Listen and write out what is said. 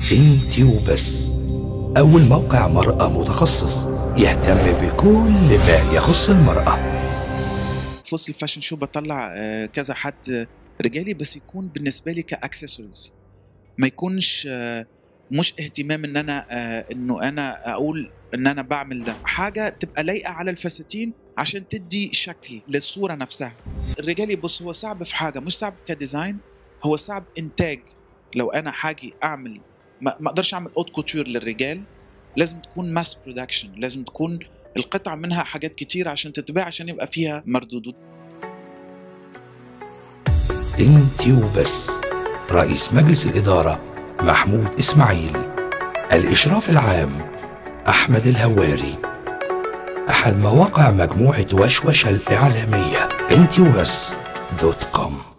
انت وبس أول موقع مرأة متخصص يهتم بكل ما يخص المرأة في وسط الفاشن شو بطلع آه، كذا حد آه، رجالي بس يكون بالنسبه لي كاكسسوارز ما يكونش آه، مش اهتمام ان انا آه، انه انا اقول ان انا بعمل ده حاجه تبقى لايقه على الفساتين عشان تدي شكل للصوره نفسها الرجالي بص هو صعب في حاجه مش صعب كديزاين هو صعب انتاج لو انا حاجي اعمل ما ما اقدرش اعمل اوت كوتور للرجال لازم تكون ماس برودكشن لازم تكون القطع منها حاجات كتير عشان تتباع عشان يبقى فيها مردود انت وبس رئيس مجلس الإدارة محمود إسماعيل الإشراف العام أحمد الهواري أحد مواقع مجموعة وشوشة الإعلامية انت وبس دوت كوم